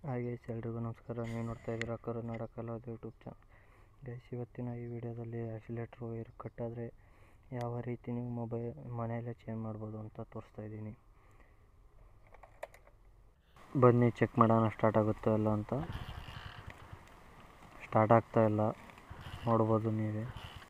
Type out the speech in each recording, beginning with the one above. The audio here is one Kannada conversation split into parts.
ಹಾಯ್ ಗೈಸ್ ಎಲ್ರಿಗೂ ನಮಸ್ಕಾರ ನೀವು ನೋಡ್ತಾ ಇದ್ದೀರಾ ಕರುನಾಡ ಕಲಾವಿದ ಯೂಟ್ಯೂಬ್ ಚಾನಲ್ ಗೈಸ್ ಇವತ್ತಿನ ಈ ವಿಡಿಯೋದಲ್ಲಿ ಆಕ್ಸಿಲೇಟ್ರ್ ವೈರ್ ಕಟ್ಟಾದರೆ ಯಾವ ರೀತಿ ನೀವು ಮೊಬೈಲ್ ಮನೆಯಲ್ಲೇ ಚೇಂಜ್ ಮಾಡ್ಬೋದು ಅಂತ ತೋರಿಸ್ತಾ ಇದ್ದೀನಿ ಬನ್ನಿ ಚೆಕ್ ಮಾಡೋಣ ಸ್ಟಾರ್ಟ್ ಆಗುತ್ತೋ ಇಲ್ಲ ಅಂತ ಸ್ಟಾರ್ಟ್ ಆಗ್ತಾ ಇಲ್ಲ ನೋಡ್ಬೋದು ನೀವೇ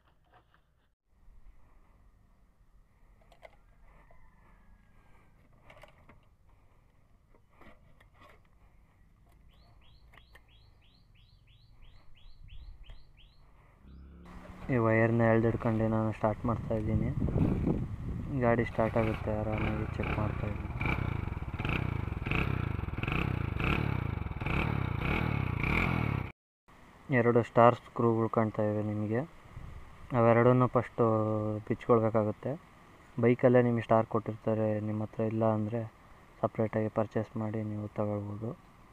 ಈ ವಯರ್ನ ಎಳ್ದಿಡ್ಕೊಂಡು ನಾನು ಸ್ಟಾರ್ಟ್ ಮಾಡ್ತಾ ಇದ್ದೀನಿ ಗಾಡಿ ಸ್ಟಾರ್ಟ್ ಆಗುತ್ತೆ ಆರಾಮಾಗಿ ಚೆಕ್ ಮಾಡ್ತಾ ಇದ್ದೀನಿ ಎರಡು ಸ್ಟಾರ್ ಸ್ಕ್ರೂಗಳು ಕಾಣ್ತಾ ಇವೆ ನಿಮಗೆ ಅವೆರಡನ್ನು ಫಸ್ಟು ಬಿಚ್ಕೊಳ್ಬೇಕಾಗುತ್ತೆ ಬೈಕಲ್ಲೇ ನಿಮಗೆ ಸ್ಟಾರ್ ಕೊಟ್ಟಿರ್ತಾರೆ ನಿಮ್ಮ ಹತ್ರ ಇಲ್ಲ ಅಂದರೆ ಸಪ್ರೇಟಾಗಿ ಪರ್ಚೇಸ್ ಮಾಡಿ ನೀವು ತಗೊಳ್ಬೋದು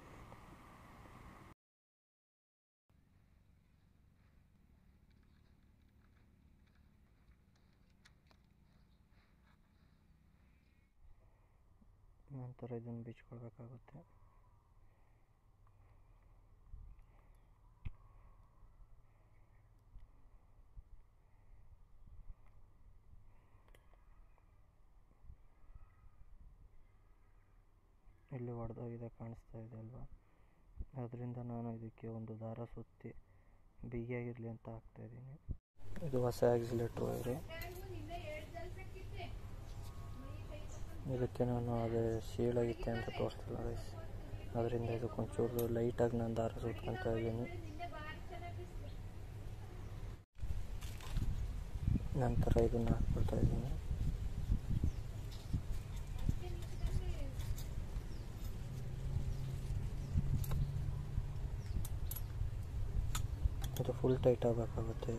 ನಂತರ ಇದನ್ನು ಬಿಚ್ಕೊಳ್ಬೇಕಾಗುತ್ತೆ ಇಲ್ಲಿ ಒಡೆದೋಗಿದೆ ಕಾಣಿಸ್ತಾ ಇದೆ ಅಲ್ವಾ ಅದರಿಂದ ನಾನು ಇದಕ್ಕೆ ಒಂದು ದಾರ ಸುತ್ತಿ ಬಿಗಿಯಾಗಿರಲಿ ಅಂತ ಹಾಕ್ತಾ ಇದ್ದೀನಿ ಇದು ಹೊಸ ಆಕ್ಸಿಲೇಟ್ರ್ ವೈರು ಇದಕ್ಕೆ ನಾನು ಅದೇ ಸೀಳಾಗಿತ್ತೆ ಅಂತ ತೋರಿಸ್ತಿಲ್ಲ ಗೈಸ್ ಅದರಿಂದ ಇದಕ್ಕೊಂಚೂರು ಲೈಟಾಗಿ ನಾನು ದಾರ ಸುತ್ಕೊತಾ ಇದ್ದೀನಿ ನಂತರ ಇದನ್ನು ಹಾಕ್ಬಿಡ್ತಾ ಇದ್ದೀನಿ ಇದು ಫುಲ್ ಟೈಟ್ ಆಗಬೇಕಾಗುತ್ತೆ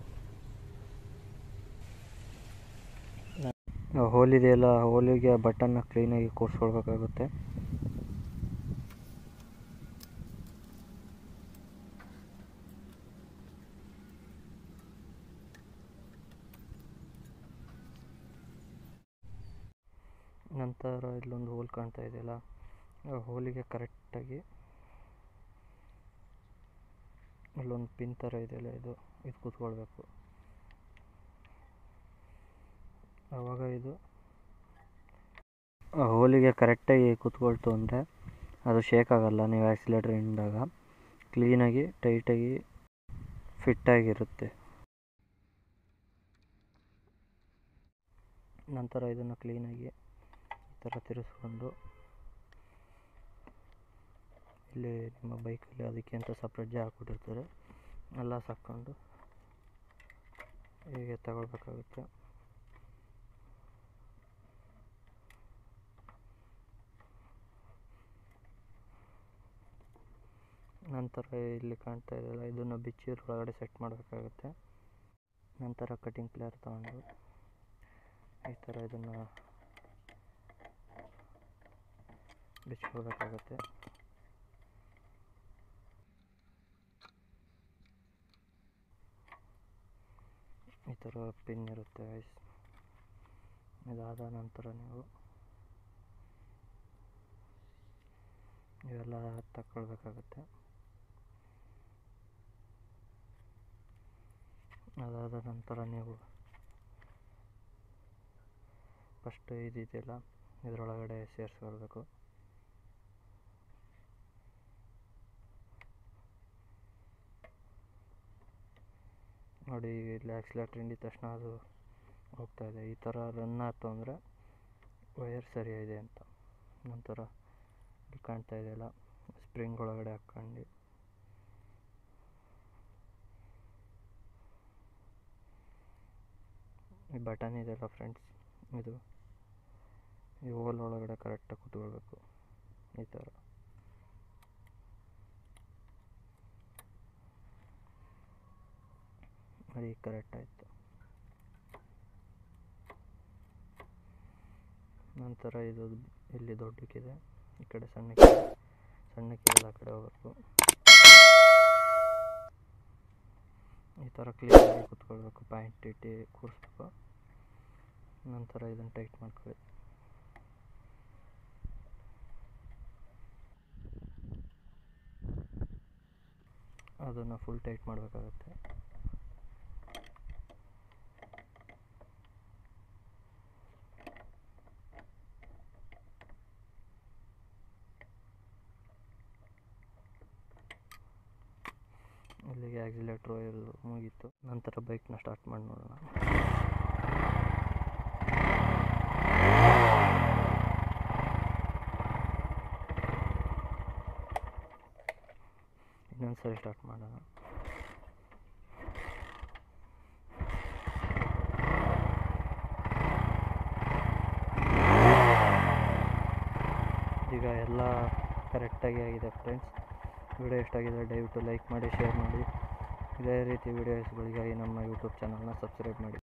ಹೋಲ್ ಇದೆಯಲ್ಲ ಹೋಲಿಗೆ ಬಟನ್ನ ಕ್ಲೀನಾಗಿ ಕೂರಿಸ್ಕೊಳ್ಬೇಕಾಗುತ್ತೆ ನಂತರ ಇಲ್ಲೊಂದು ಹೋಲ್ ಕಾಣ್ತಾ ಇದೆಯಲ್ಲ ಆ ಹೋಲಿಗೆ ಕರೆಕ್ಟಾಗಿ ಇಲ್ಲೊಂದು ಪಿನ್ ಥರ ಇದೆಯಲ್ಲ ಇದು ಇದು ಕೂತ್ಕೊಳ್ಬೇಕು ಆವಾಗ ಇದು ಆ ಹೋಲಿಗೆ ಕರೆಕ್ಟಾಗಿ ಕೂತ್ಕೊಳ್ತು ಅಂದರೆ ಅದು ಶೇಕ್ ಆಗಲ್ಲ ನೀವು ಆ್ಯಕ್ಸಿಲೇಟ್ರ್ ಹಿಂಡಾಗ ಕ್ಲೀನಾಗಿ ಟೈಟಾಗಿ ಫಿಟ್ಟಾಗಿರುತ್ತೆ ನಂತರ ಇದನ್ನು ಕ್ಲೀನಾಗಿ ಈ ಥರ ತಿರ್ಸ್ಕೊಂಡು ಇಲ್ಲಿ ನಿಮ್ಮ ಬೈಕಲ್ಲಿ ಅದಕ್ಕೆ ಅಂತ ಸಪ್ರೇಟ್ ಜಾಗ ಕೊಟ್ಟಿರ್ತಾರೆ ಎಲ್ಲ ಸಾಕ್ಕೊಂಡು ಹೀಗೆ ತಗೊಳ್ಬೇಕಾಗುತ್ತೆ ನಂತರ ಇಲ್ಲಿ ಕಾಣ್ತಾ ಇದೆಯಲ್ಲ ಇದನ್ನು ಬಿಚ್ಚಿ ಒಳಗಡೆ ಸೆಟ್ ಮಾಡಬೇಕಾಗುತ್ತೆ ನಂತರ ಕಟಿಂಗ್ ಪ್ಲೇಯರ್ ತಗೊಂಡು ಈ ಥರ ಇದನ್ನು ಬಿಚ್ಕೊಳ್ಬೇಕಾಗುತ್ತೆ ಈ ಥರ ಪಿನ್ ಇರುತ್ತೆ ಐಸ್ ಇದಾದ ನಂತರ ನೀವು ಇವೆಲ್ಲ ತಗೊಳ್ಬೇಕಾಗುತ್ತೆ ಅದಾದ ನಂತರ ನೀವು ಫಸ್ಟ್ ಇದಿದೆಯಲ್ಲ ಇದರೊಳಗಡೆ ಸೇರಿಸ್ಕೊಳ್ಬೇಕು ನೋಡಿ ಇಲ್ಲಿ ಆಕ್ಸಿಲೇಟ್ರ್ ಹಿಂಡಿದ ತಕ್ಷಣ ಅದು ಹೋಗ್ತಾ ಇದೆ ಈ ಥರ ರನ್ ಆಯ್ತು ಅಂದರೆ ವಯರ್ ಸರಿಯಾಗಿದೆ ಅಂತ ನಂತರ ಇಲ್ಲಿ ಕಾಣ್ತಾ ಇದೆಯಲ್ಲ ಸ್ಪ್ರಿಂಗ್ ಒಳಗಡೆ ಹಾಕ್ಕೊಂಡು ಈ ಬಟನ್ ಇದೆಯಲ್ಲ ಫ್ರೆಂಡ್ಸ್ ಇದು ಈ ಹೋಲ್ ಒಳಗಡೆ ಕರೆಕ್ಟಾಗಿ ಕೂತ್ಕೊಳ್ಬೇಕು ಈ ಥರ ಅದು ಕರೆಕ್ಟ್ ಆಯಿತು ನಂತರ ಇದು ಇಲ್ಲಿ ದೊಡ್ಡಕ್ಕಿದೆ ಈ ಕಡೆ ಸಣ್ಣಕ್ಕಿದೆ ಸಣ್ಣಕ್ಕಿದೆ ಆ ಕಡೆ ಹೋಗಬೇಕು ಈ ಥರ ಕ್ಲೀನಾಗಿ ಕೂತ್ಕೊಳ್ಬೇಕು ಪ್ಯಾಂಟ್ ಇಟ್ಟು ಕೂರಿಸ್ಬೇಕು ನಂತರ ಇದನ್ನು ಟೈಟ್ ಮಾಡ್ಕೊಳ್ಳಿ ಅದನ್ನು ಫುಲ್ ಟೈಟ್ ಮಾಡಬೇಕಾಗತ್ತೆ ಇಲ್ಲಿಗೆ ಆಕ್ಸಿಲೇಟ್ರ್ ವೈರ್ ಮುಗೀತು ನಂತರ ಬೈಕ್ನ ಸ್ಟಾರ್ಟ್ ಮಾಡಿ ನೋಡೋಣ ಇನ್ನೊಂದು ಸರಿ ಸ್ಟಾರ್ಟ್ ಮಾಡೋಣ ಈಗ ಎಲ್ಲ ಕರೆಕ್ಟಾಗಿ ಆಗಿದೆ ಫ್ರೆಂಡ್ಸ್ ವಿಡಿಯೋ ಎಷ್ಟಾಗಿದೆ ದಯವಿಟ್ಟು ಲೈಕ್ ಮಾಡಿ ಶೇರ್ ಮಾಡಿ ಇದೇ ರೀತಿ ವಿಡಿಯೋಸ್ಗಳಿಗಾಗಿ ನಮ್ಮ ಯೂಟ್ಯೂಬ್ ಚಾನಲ್ನ ಸಬ್ಸ್ಕ್ರೈಬ್ ಮಾಡಿ